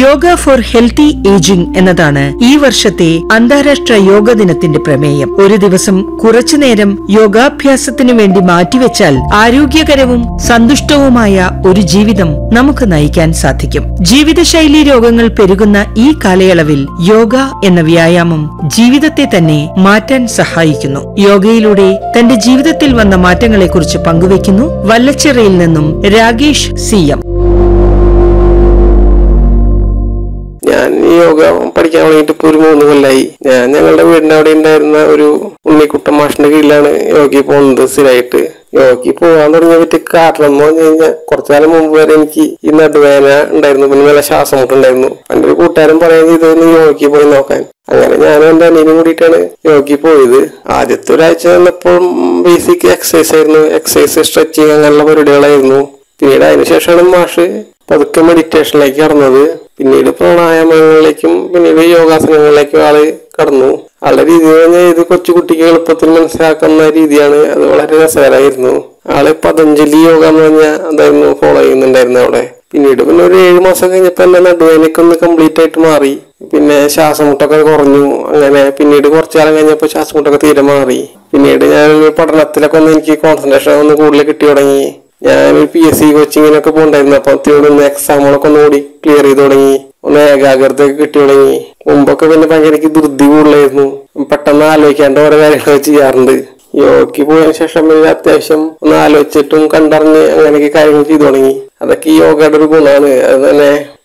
yoga four healthy ageing എന്നതാണ് ഈ വർഷത്തെ അന്താരാഷ്ട്ര യോഗ ദിനത്തിന്റെ പ്രമേയം ഒരു ദിവസം കുറച്ചുനേരം യോഗാഭ്യാസത്തിനു വേണ്ടി മാറ്റിവെച്ചാൽ ആരോഗ്യകരവും സന്തുഷ്ടവുമായ ഒരു ജീവിതം നമുക്ക് നയിക്കാൻ സാധിക്കും ജീവിതശൈലി രോഗങ്ങൾ പെരുകുന്ന ഈ കാലയളവിൽ യോഗ എന്ന വ്യായാമം ജീവിതത്തെ തന്നെ മാറ്റാൻ സഹായിക്കുന്നു യോഗയിലൂടെ തന്റെ ജീവിതത്തിൽ വന്ന മാറ്റങ്ങളെക്കുറിച്ച് പങ്കുവയ്ക്കുന്നു വല്ലച്ചിറയിൽ നിന്നും രാകേഷ് സി എം ഞാൻ ഈ യോഗ പഠിക്കാൻ തുടങ്ങിയിട്ട് ഇപ്പോൾ ഒരു മൂന്ന് കൊല്ലായി ഞാൻ ഞങ്ങളുടെ വീടിന്റെ അവിടെ ഉണ്ടായിരുന്ന ഒരു ഉണ്ണിക്കുട്ടൻ മാഷിന്റെ കീഴിലാണ് യോഗയിൽ പോകുന്നത് സ്ഥിരമായിട്ട് യോഗയ്ക്ക് പോകാൻ തുടങ്ങിയ പറ്റി കാരണം എന്ന് പറഞ്ഞു കഴിഞ്ഞാൽ കുറച്ചു കാലം മുമ്പ് വരെ എനിക്ക് ഈ നടുവേദന ഉണ്ടായിരുന്നു പിന്നെ നല്ല ശ്വാസം മുട്ടുണ്ടായിരുന്നു എൻ്റെ ഒരു കൂട്ടുകാരൻ പറയുന്നത് ഇതൊന്ന് യോഗയ്ക്ക് പോയി നോക്കാൻ അങ്ങനെ ഞാനും എൻ്റെ അനിയനും കൂടിയിട്ടാണ് യോഗയ്ക്ക് പോയത് ആദ്യത്തെ ഒരാഴ്ച വന്നപ്പോൾ ബേസിക് എക്സസൈസ് ആയിരുന്നു എക്സസൈസ് സ്ട്രെച്ചിങ് അങ്ങനെയുള്ള പരിപാടികളായിരുന്നു പിന്നീട് അതിനുശേഷമാണ് മാഷ് പതുക്കെ മെഡിറ്റേഷനിലേക്ക് കടന്നത് പിന്നീട് പ്രാണായാമങ്ങളിലേക്കും പിന്നീട് യോഗാസനങ്ങളിലേക്കും ആള് കടന്നു ആളുടെ രീതി എന്ന് പറഞ്ഞാൽ ഇത് കൊച്ചുകുട്ടിക്ക് എളുപ്പത്തിൽ മനസ്സിലാക്കുന്ന രീതിയാണ് അത് വളരെ രസകരമായിരുന്നു ആള് പതഞ്ജലി യോഗ എന്ന് പറഞ്ഞ അതായിരുന്നു ഫോളോ ചെയ്യുന്നുണ്ടായിരുന്നു അവിടെ പിന്നീട് പിന്നെ ഒരു ഏഴ് മാസം കഴിഞ്ഞപ്പോൾ എന്റെ നടുവേനൊക്കെ ഒന്ന് കംപ്ലീറ്റ് ആയിട്ട് മാറി പിന്നെ ശ്വാസമുട്ടൊക്കെ കുറഞ്ഞു അങ്ങനെ പിന്നീട് കുറച്ചു കാലം കഴിഞ്ഞപ്പോൾ ശ്വാസമുട്ടൊക്കെ തീരെ മാറി പിന്നീട് ഞാൻ പഠനത്തിലൊക്കെ ഒന്ന് എനിക്ക് കോൺസെൻട്രേഷൻ ഒന്ന് കൂടുതൽ കിട്ടി തുടങ്ങി ഞാൻ പി എസ് സി കോച്ചിങ്ങിനൊക്കെ പോകണ്ടായിരുന്നു അപ്പൊ ഒന്ന് എക്സാമുകളൊക്കെ ഒന്ന് കൂടി ക്ലിയർ ചെയ്ത് തുടങ്ങി ഒന്ന് ഏകാഗ്രതയൊക്കെ കിട്ടി തുടങ്ങി മുമ്പൊക്കെ പിന്നെ ഭയങ്കര എനിക്ക് ധൃതി കൂടുതലായിരുന്നു പെട്ടെന്ന് ആലോചിക്കാണ്ട് ഓരോ കാര്യങ്ങൾ ചെയ്യാറുണ്ട് യോഗയ്ക്ക് പോയതിനു ശേഷം പിന്നെ അത്യാവശ്യം ഒന്ന് ആലോചിച്ചിട്ടും കണ്ടറിഞ്ഞ് അങ്ങനെയൊക്കെ കാര്യങ്ങൾ ചെയ്തു തുടങ്ങി അതൊക്കെ ഈ യോഗയുടെ ഒരു ഗുണമാണ് അത് തന്നെ